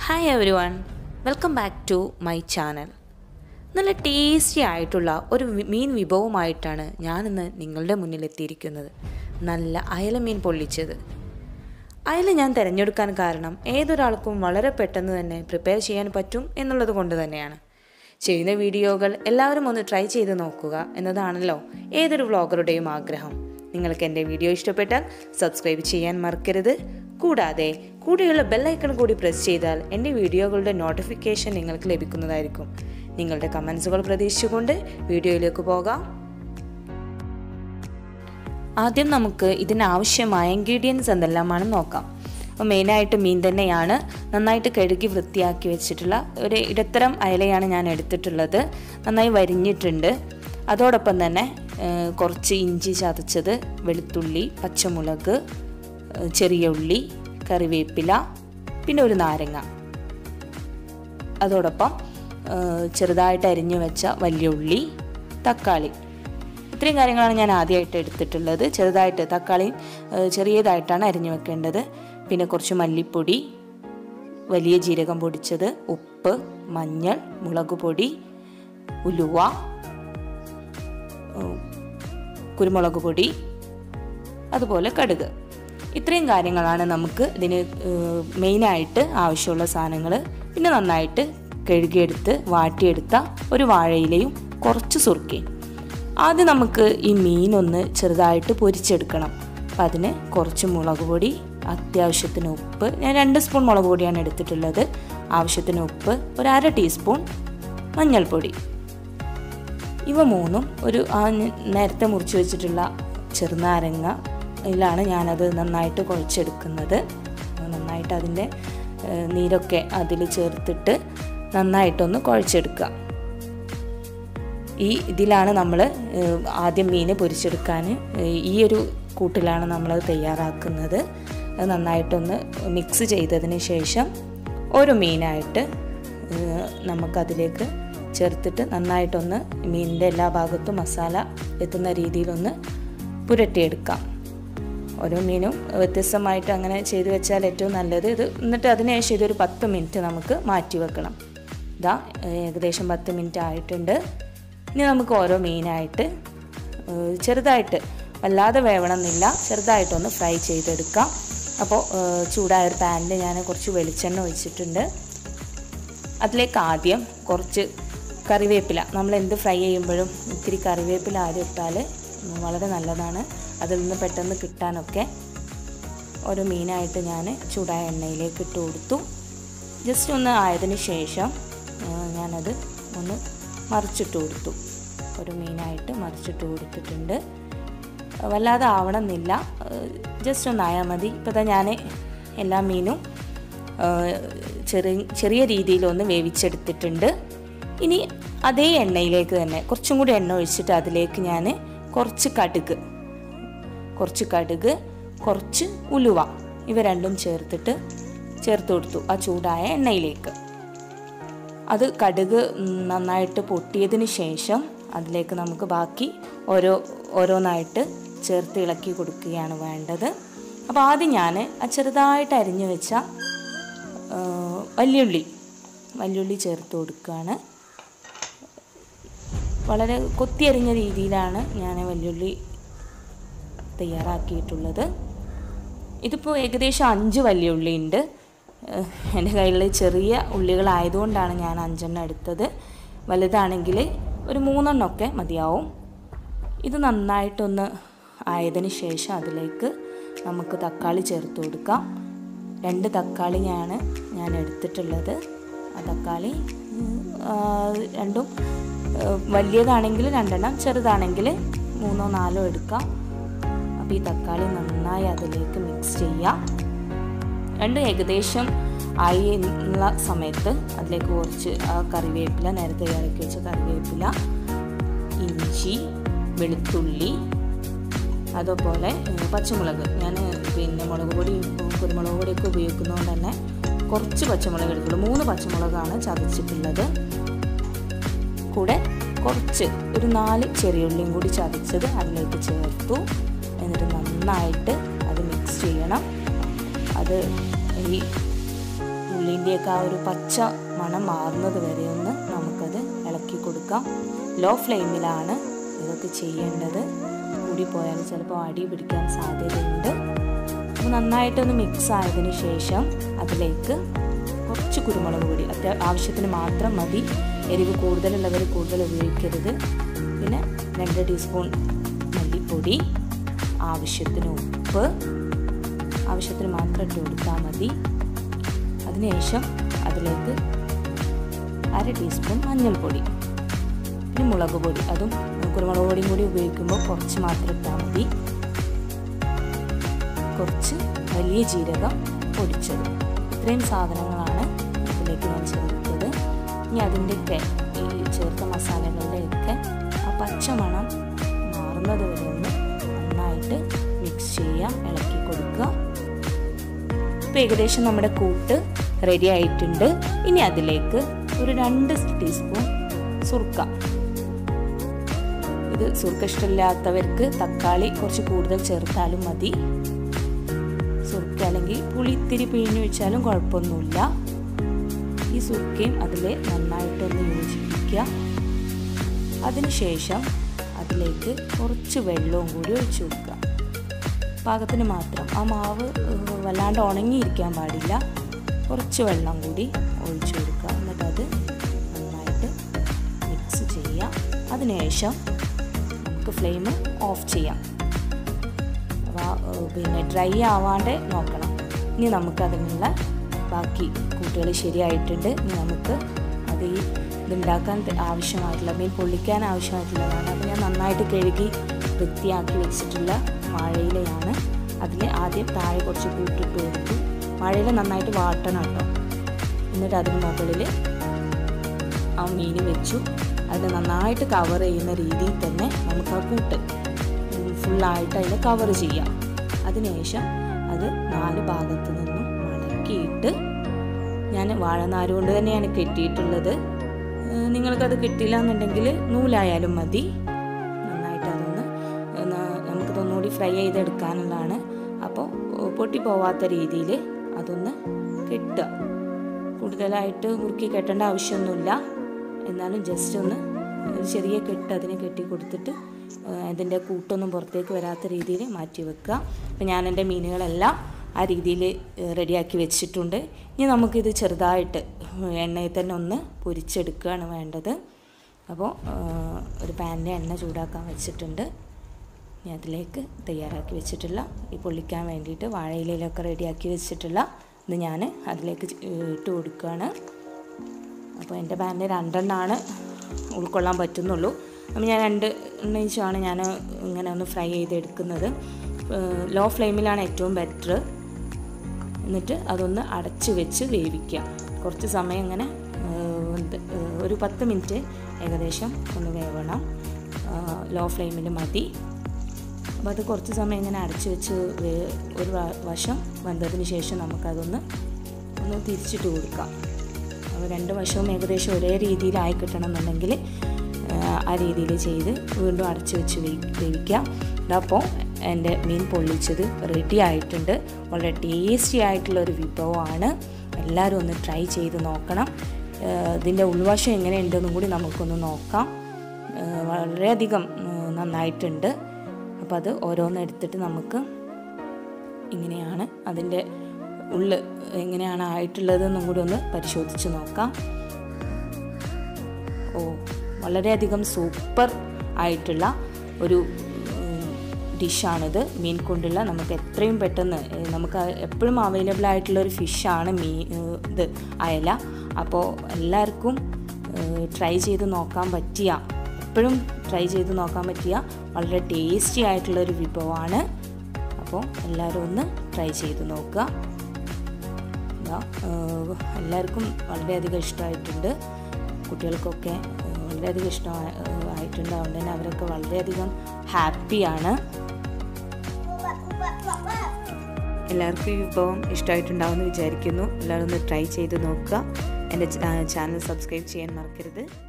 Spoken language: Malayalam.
hi everyone welcome back to my channel നല്ല ടേസ്റ്റി ആയിട്ടുള്ള ഒരു വി- മീൻ വിഭവമായിട്ടാണ് ഞാനിന്ന് നിങ്ങളുടെ മുന്നിൽ എത്തിയിരിക്കുന്നത് നല്ല അയല മീൻ പൊള്ളിച്ചത് അയല ഞാൻ തിരഞ്ഞെടുക്കാൻ കാരണം ഏതൊരാൾക്കും വളരെ പെട്ടെന്ന് തന്നെ പ്രിപ്പയർ ചെയ്യാൻ പറ്റും എന്നുള്ളത് കൊണ്ട് തന്നെയാണ് ചെയ്യുന്ന വീഡിയോകൾ എല്ലാവരും ഒന്ന് ട്രൈ ചെയ്ത് നോക്കുക എന്നതാണല്ലോ ഏതൊരു വ്ളോഗറുടെയും ആഗ്രഹം നിങ്ങൾക്ക് എൻ്റെ വീഡിയോ ഇഷ്ടപ്പെട്ടാൽ സബ്സ്ക്രൈബ് ചെയ്യാൻ മറക്കരുത് കൂടാതെ കൂടെയുള്ള ബെല്ലൈക്കൺ കൂടി പ്രസ് ചെയ്താൽ എൻ്റെ വീഡിയോകളുടെ നോട്ടിഫിക്കേഷൻ നിങ്ങൾക്ക് ലഭിക്കുന്നതായിരിക്കും നിങ്ങളുടെ കമൻസുകൾ പ്രതീക്ഷിച്ചുകൊണ്ട് വീഡിയോയിലേക്ക് പോകാം ആദ്യം നമുക്ക് ഇതിനാവശ്യമായ ഇൻഗ്രീഡിയൻസ് എന്തെല്ലാമാണെന്ന് നോക്കാം അപ്പോൾ മെയിനായിട്ട് മീൻ തന്നെയാണ് നന്നായിട്ട് കഴുകി വൃത്തിയാക്കി വെച്ചിട്ടുള്ള ഒരു ഇടത്തരം അയലയാണ് ഞാൻ എടുത്തിട്ടുള്ളത് നന്നായി വരിഞ്ഞിട്ടുണ്ട് അതോടൊപ്പം തന്നെ ഏഹ്, കുറച്ച് ഇഞ്ചി ചതച്ചത് വെളുത്തുള്ളി പച്ചമുളക് ഏഹ്, ചെറിയ ഉള്ളി കറിവേപ്പില പിന്നെ ഒരു നാരങ്ങ അതോടൊപ്പം ഏഹ്, ചെറുതായിട്ട് അരിഞ്ഞു വെച്ച വലിയ ഉള്ളി തക്കാളി ഇത്രയും കാര്യങ്ങളാണ് ഞാൻ ആദ്യമായിട്ട് എടുത്തിട്ടുള്ളത് ചെറുതായിട്ട് തക്കാളി ഏഹ്, ചെറിയതായിട്ടാണ് അരിഞ്ഞു വെക്കേണ്ടത് പിന്നെ കുറച്ച് മല്ലിപ്പൊടി വലിയ ജീരകം പൊടിച്ചത് ഉപ്പ് മഞ്ഞൾ മുളക് പൊടി ഉലുവ ഏഹ്, കുരുമുളക് പൊടി അതുപോലെ കടുക് ഇത്രയും കാര്യങ്ങളാണ് നമുക്ക് ഇതിന് ഏഹ്, മെയിനായിട്ട് ആവശ്യമുള്ള സാധനങ്ങൾ പിന്നെ നന്നായിട്ട് കഴുകിയെടുത്ത് വാട്ടിയെടുത്ത ഒരു വാഴയിലയും കുറച്ച് സുറുക്കയും ആദ്യം നമുക്ക് ഈ മീനൊന്ന് ചെറുതായിട്ട് പൊരിച്ചെടുക്കണം അപ്പം അതിന് കുറച്ച് മുളക് പൊടി അത്യാവശ്യത്തിന് ഉപ്പ് ഞാൻ രണ്ട് സ്പൂൺ മുളക് പൊടിയാണ് എടുത്തിട്ടുള്ളത് ആവശ്യത്തിന് ഉപ്പ് ഒരു അര ടീസ്പൂൺ മഞ്ഞൾപ്പൊടി ഇവ മൂന്നും ഒരു ആ ന- നേരത്തെ മുറിച്ച് വെച്ചിട്ടുള്ള ചെറുനാരങ്ങ യിലാണ് ഞാനത് നന്നായിട്ട് കുഴച്ചെടുക്കുന്നത് നന്നായിട്ട് അതിൻ്റെ ഏഹ്, നീരൊക്കെ അതിൽ ചേർത്തിട്ട് നന്നായിട്ടൊന്ന് കുഴച്ചെടുക്കുക ഈ ഇതിലാണ് നമ്മൾ ആദ്യം മീൻ പൊരിച്ചെടുക്കാൻ ഏഹ്, ഈ ഒരു കൂട്ടിലാണ് നമ്മൾ തയ്യാറാക്കുന്നത് അത് നന്നായിട്ടൊന്ന് മിക്സ് ചെയ്തതിന് ശേഷം ഓരോ മീനായിട്ട് ഏഹ്, നമുക്കതിലേക്ക് ചേർത്തിട്ട് നന്നായിട്ടൊന്ന് മീനിൻ്റെ എല്ലാ ഭാഗത്തും മസാല എത്തുന്ന രീതിയിലൊന്ന് പുരട്ടിയെടുക്കാം ഓരോ മീനും വ്യത്യസ്തമായിട്ട് അങ്ങനെ ചെയ്ത് വെച്ചാൽ ഏറ്റവും നല്ലത് ഇത് എന്നിട്ട് അതിനുശേഷം ഇതൊരു പത്ത് മിനിറ്റ് നമുക്ക് മാറ്റി വെക്കണം ഇതാ ഏകദേശം പത്ത് മിനിറ്റ് ആയിട്ടുണ്ട് ഇനി നമുക്ക് ഓരോ മീനായിട്ട് ഏഹ്, ചെറുതായിട്ട് വല്ലാതെ വേവണമെന്നില്ല ചെറുതായിട്ടൊന്ന് ഫ്രൈ ചെയ്തെടുക്കാം അപ്പോൾ ഏഹ്, ചൂടായ ഒരു പാനിൽ ഞാൻ കുറച്ച് വെളിച്ചെണ്ണ ഒഴിച്ചിട്ടുണ്ട് അതിലേക്ക് ആദ്യം കുറച്ച് കറിവേപ്പില നമ്മൾ എന്ത് ഫ്രൈ ചെയ്യുമ്പോഴും ഇത്തിരി കറിവേപ്പില ആദ്യം ഇട്ടാൽ വളരെ നല്ലതാണ് അതിൽ നിന്ന് പെട്ടെന്ന് കിട്ടാനൊക്കെ ഓരോ മീനായിട്ട് ഞാൻ ചൂടായ എണ്ണയിലേക്ക് ഇട്ട് കൊടുത്തു ജസ്റ്റ് ഒന്ന് ആയതിന് ശേഷം ആ, ഞാനത് ഒന്ന് മറിച്ചിട്ട് കൊടുത്തു ഒരു മീനായിട്ട് മറിച്ചിട്ട് കൊടുത്തിട്ടുണ്ട് വല്ലാതെ ആവണമെന്നില്ല ജസ്റ്റ് ഒന്നായാൽ മതി ഇപ്പോൾ ഇതാ ഞാൻ എല്ലാ മീനും ചെറിയ ചെറിയ രീതിയിലൊന്ന് വേവിച്ചെടുത്തിട്ടുണ്ട് ഇനി അതേ എണ്ണയിലേക്ക് തന്നെ കുറച്ചും കൂടി എണ്ണ ഒഴിച്ചിട്ട് അതിലേക്ക് ഞാൻ കുറച്ച് കടുക് കുറച്ച് കടുക് കുറച്ച് ഉലുവ ഇവ രണ്ടും ചേർത്തിട്ട് ചേർത്ത് കൊടുത്തു ആ ചൂടായ എണ്ണയിലേക്ക് അത് കടുക് ഉം, നന്നായിട്ട് പൊട്ടിയതിന് ശേഷം അതിലേക്ക് നമുക്ക് ബാക്കി ഓരോ ഓരോന്നായിട്ട് ചേർത്ത് ഇളക്കി കൊടുക്കുകയാണ് വേണ്ടത് അപ്പോൾ ആദ്യം ഞാൻ ആ ചെറുതായിട്ട് അരിഞ്ഞു വെച്ച ആ, വല്യുള്ളി വല്യുള്ളി ചേർത്ത് കൊടുക്കുകയാണ് വളരെ കൊത്തിയരിഞ്ഞ രീതിയിലാണ് ഞാൻ വല്യുള്ളി തയ്യാറാക്കിയിട്ടുള്ളത് ഇതിപ്പോൾ ഏകദേശം അഞ്ച് വലിയ ഉള്ളി ഉണ്ട് ഏഹ് എൻ്റെ കയ്യിൽ ചെറിയ ഉള്ളികളായതുകൊണ്ടാണ് ഞാൻ അഞ്ചെണ്ണം എടുത്തത് വലുതാണെങ്കിൽ ഒരു മൂന്നെണ്ണമൊക്കെ മതിയാവും ഇത് നന്നായിട്ടൊന്ന് ആയതിന് ശേഷം അതിലേക്ക് നമുക്ക് തക്കാളി ചേർത്ത് കൊടുക്കാം രണ്ട് തക്കാളിയാണ് ഞാൻ എടുത്തിട്ടുള്ളത് ആ തക്കാളി ഉം, ആ, രണ്ടും ഏഹ് വലിയതാണെങ്കിൽ രണ്ടെണ്ണം ചെറുതാണെങ്കിൽ മൂന്നോ നാലോ എടുക്കാം അപ്പോൾ ഈ തക്കാളി നന്നായി അതിലേക്ക് മിക്സ് ചെയ്യാം രണ്ടും ഏകദേശം ആയി എന്നുള്ള സമയത്ത് അതിലേക്ക് കുറച്ച് ആ കറിവേപ്പില നേരത്തെ ഇറക്കി വെച്ച കറിവേപ്പില ഇഞ്ചി വെളുത്തുള്ളി അതുപോലെ ഏഹ്, പച്ചമുളക് ഞാൻ പിന്നെ മുളക് പൊടി കുരുമുളക് പൊടിയൊക്കെ ഉപയോഗിക്കുന്നതുകൊണ്ട് തന്നെ കുറച്ച് പച്ചമുളക് എടുക്കുള്ളൂ മൂന്ന് പച്ചമുളകാണ് ചതച്ചിട്ടുള്ളത് കൂടെ കുറച്ച് ഒരു നാല് ചെറിയുള്ളിയും കൂടി ചതച്ചത് അതിലേക്ക് ചേർത്തു എന്നിട്ട് നന്നായിട്ട് അത് മിക്സ് ചെയ്യണം അത് ഈ ഉള്ളിൻ്റെ ഇതിൻ്റെയൊക്കെ ആ ഒരു പച്ച മണം മാറുന്നത് വരെ ഒന്ന് നമുക്കത് ഇളക്കി കൊടുക്കാം ലോ ഫ്ലെയിമിലാണ് ഇതൊക്കെ ചെയ്യേണ്ടത് കൂടിപ്പോയാൽ ചിലപ്പോൾ അടി പിടിക്കാൻ സാധ്യതയുണ്ട് അപ്പോൾ നന്നായിട്ടൊന്ന് മിക്സ് ആയതിനു ശേഷം അതിലേക്ക് കുറച്ച് കുരുമുളക് പൊടി അത്യാ ആവശ്യത്തിന് മാത്രം മതി എരിവ് കൂടുതലുള്ളവർ കൂടുതൽ ഉപയോഗിക്കരുത് പിന്നെ രണ്ട് ടീസ്പൂൺ മല്ലിപ്പൊടി ആവശ്യത്തിന് ഉപ്പ് ആവശ്യത്തിന് മാത്രം ഇട്ട് കൊടുത്താൽ മതി അതിനുശേഷം അതിലേക്ക് അര ടീസ്പൂൺ മഞ്ഞൾപ്പൊടി പിന്നെ മുളക് പൊടി അതും കുരുമുളക് പൊടിയും കൂടി ഉപയോഗിക്കുമ്പോൾ കുറച്ച് മാത്രം ഇട്ടാൽ മതി കുറച്ച് വലിയ ജീരകം പൊടിച്ചത് ഇത്രയും സാധനങ്ങളാണ് ഇതിലേക്ക് ഞാൻ ചേർത്തത് ഇനി അതിൻ്റെയൊക്കെ ഈ ചേർത്ത മസാലകളുടെയൊക്കെ ആ പച്ചമണം മാറുന്നത് വരെ ഒന്ന് നന്നായിട്ട് മിക്സ് ചെയ്യാം ഇളക്കി കൊടുക്കുക ഇപ്പം ഏകദേശം നമ്മുടെ കൂട്ട് റെഡി ആയിട്ടുണ്ട് ഇനി അതിലേക്ക് ഒരു രണ്ട് ടീസ്പൂൺ സുർക്ക ഇത് സുർക്ക ഇഷ്ടമില്ലാത്തവർക്ക് തക്കാളി കുറച്ച് കൂടുതൽ ചേർത്താലും മതി സുർക്ക അല്ലെങ്കിൽ പുളി ഇത്തിരി പിഴിഞ്ഞു വെച്ചാലും കുഴപ്പമൊന്നുമില്ല ഈ സുർക്കയും അതിൽ നന്നായിട്ടൊന്ന് യോജിപ്പിക്കുക അതിനുശേഷം അതിലേക്ക് കുറച്ച് വെള്ളവും കൂടി ഒഴിച്ചു കൊടുക്കുക പാകത്തിന് മാത്രം ആ മാവ് വല്ലാണ്ട് ഉണങ്ങിയിരിക്കാൻ പാടില്ല കുറച്ച് വെള്ളം കൂടി ഒഴിച്ചു കൊടുക്കുക എന്നിട്ട് അത് നന്നായിട്ട് മിക്സ് ചെയ്യാം അതിനുശേഷം നമുക്ക് ഫ്ലെയിം ഓഫ് ചെയ്യാം പിന്നെ ഡ്രൈ ആവാണ്ട് നോക്കണം ഇനി നമുക്കതിനുള്ള ബാക്കി കൂട്ടുകൾ ശരിയായിട്ടുണ്ട് ഇനി നമുക്ക് അത് ഈ ഇതുണ്ടാക്കാൻ ആവശ്യമായിട്ടുള്ള മീൻ പൊള്ളിക്കാൻ ആവശ്യമായിട്ടുള്ളതാണ് അത് ഞാൻ നന്നായിട്ട് കഴുകി വൃത്തിയാക്കി വെച്ചിട്ടുള്ള വാഴയിലയാണ് അതിൽ ആദ്യം താഴെ കുറച്ച് കൂട്ടിട്ട് കൊടുത്തു വാഴയില നന്നായിട്ട് വാട്ടണം കേട്ടോ എന്നിട്ട് അതിന് മുകളിൽ ആ മീൻ വെച്ചു അത് നന്നായിട്ട് കവർ ചെയ്യുന്ന രീതിയിൽ തന്നെ നമുക്ക് ആ കൂട്ട് ഫുള്ളായിട്ട് അതിനെ കവർ ചെയ്യാം അതിനുശേഷം അത് നാല് ഭാഗത്ത് നിന്നും മടക്കിയിട്ട് ഞാൻ വാഴനാര് കൊണ്ട് തന്നെയാണ് കെട്ടിയിട്ടുള്ളത് നിങ്ങൾക്കത് കിട്ടില്ല എന്നുണ്ടെങ്കിൽ നൂലായാലും മതി നന്നായിട്ട് അതൊന്ന് നമുക്കിതൊന്നുകൂടി ഫ്രൈ ചെയ്തെടുക്കാനുള്ളതാണ് അപ്പോൾ പൊട്ടി പോവാത്ത രീതിയിൽ അതൊന്ന് കെട്ടുക കൂടുതലായിട്ട് മുറുക്കി കെട്ടേണ്ട ആവശ്യമൊന്നുമില്ല എന്നാലും ജസ്റ്റ് ഒന്ന് ഒരു ചെറിയ കെട്ട് അതിനെ കെട്ടി കൊടുത്തിട്ട് അതിൻ്റെ കൂട്ടൊന്നും പുറത്തേക്ക് വരാത്ത രീതിയിൽ മാറ്റി വെക്കുക അപ്പോൾ ഞാൻ എൻ്റെ മീനുകളെല്ലാം ആ രീതിയിൽ റെഡിയാക്കി വെച്ചിട്ടുണ്ട് ഇനി നമുക്കിത് ചെറുതായിട്ട് എണ്ണയിൽ തന്നെ ഒന്ന് പൊരിച്ചെടുക്കുകയാണ് വേണ്ടത് അപ്പോൾ ഒരു പാനിൽ എണ്ണ ചൂടാക്കാൻ വെച്ചിട്ടുണ്ട് ഇനി അതിലേക്ക് തയ്യാറാക്കി വെച്ചിട്ടുള്ള ഈ പൊള്ളിക്കാൻ വേണ്ടിയിട്ട് വാഴയിലയിലൊക്കെ റെഡിയാക്കി വെച്ചിട്ടുള്ള ഇത് ഞാൻ അതിലേക്ക് ഇട്ട് കൊടുക്കുകയാണ് അപ്പോൾ എൻ്റെ പാനിൽ രണ്ടെണ്ണമാണ് ഉൾക്കൊള്ളാൻ പറ്റുന്നുള്ളൂ അപ്പോൾ ഞാൻ രണ്ട് എണ്ണയിച്ചാണ് ഞാൻ ഇങ്ങനെ ഒന്ന് ഫ്രൈ ചെയ്തെടുക്കുന്നത് ലോ ഫ്ലെയിമിലാണ് ഏറ്റവും ബെറ്റർ എന്നിട്ട് അതൊന്ന് അടച്ച് വെച്ച് വേവിക്കുക കുറച്ച് സമയം ഇങ്ങനെ ഒരു പത്ത് മിനിറ്റ് ഏകദേശം ഒന്ന് വേവണം ലോ ഫ്ലെയിമിൽ മതി അപ്പോൾ അത് കുറച്ച് സമയം ഇങ്ങനെ അടച്ച് വെച്ച് ഒരു വശം വന്നതിന് ശേഷം നമുക്കതൊന്ന് ഒന്ന് തിരിച്ചിട്ട് കൊടുക്കാം അപ്പോൾ രണ്ട് വശവും ഏകദേശം ഒരേ രീതിയിലായി കിട്ടണം എന്നുണ്ടെങ്കിൽ ആ രീതിയിൽ ചെയ്ത് വീണ്ടും അടച്ചു വെച്ച് വേവിക്കാം അപ്പോൾ എൻ്റെ മീൻ പൊള്ളിച്ചത് റെഡി ആയിട്ടുണ്ട് വളരെ ടേസ്റ്റി ആയിട്ടുള്ള ഒരു വിഭവമാണ് എല്ലാവരും ഒന്ന് ട്രൈ ചെയ്ത് നോക്കണം ഇതിൻ്റെ ഉൾവശം എങ്ങനെയുണ്ടെന്നും കൂടി നമുക്കൊന്ന് നോക്കാം വളരെയധികം നന്നായിട്ടുണ്ട് അപ്പോൾ അത് ഓരോന്ന് എടുത്തിട്ട് നമുക്ക് ഇങ്ങനെയാണ് അതിൻ്റെ ഉള്ള് എങ്ങനെയാണ് ആയിട്ടുള്ളതെന്നും കൂടി ഒന്ന് പരിശോധിച്ച് നോക്കാം ഓ വളരെയധികം സൂപ്പർ ആയിട്ടുള്ള ഒരു ഡിഷാണിത് മീൻ കൊണ്ടുള്ള നമുക്ക് എത്രയും പെട്ടെന്ന് നമുക്ക് എപ്പോഴും അവൈലബിൾ ആയിട്ടുള്ള ഒരു ഫിഷാണ് മീൻ ഇത് അയല അപ്പോൾ എല്ലാവർക്കും ട്രൈ ചെയ്ത് നോക്കാൻ പറ്റിയ എപ്പോഴും ട്രൈ ചെയ്ത് നോക്കാൻ പറ്റിയ വളരെ ടേസ്റ്റി ആയിട്ടുള്ള ഒരു വിഭവമാണ് അപ്പോൾ എല്ലാവരും ഒന്ന് ട്രൈ ചെയ്ത് നോക്കുക എല്ലാവർക്കും വളരെയധികം ഇഷ്ടമായിട്ടുണ്ട് കുട്ടികൾക്കൊക്കെ വളരെയധികം ഇഷ്ടമായിട്ടുണ്ട് അതുകൊണ്ട് തന്നെ അവരൊക്കെ വളരെയധികം ഹാപ്പിയാണ് എല്ലാവർക്കും ഈ വിഭവം ഇഷ്ടമായിട്ടുണ്ടാവുമെന്ന് വിചാരിക്കുന്നു എല്ലാവരും ഒന്ന് ട്രൈ ചെയ്ത് നോക്കുക എൻ്റെ ചാനൽ സബ്സ്ക്രൈബ് ചെയ്യാൻ മറക്കരുത്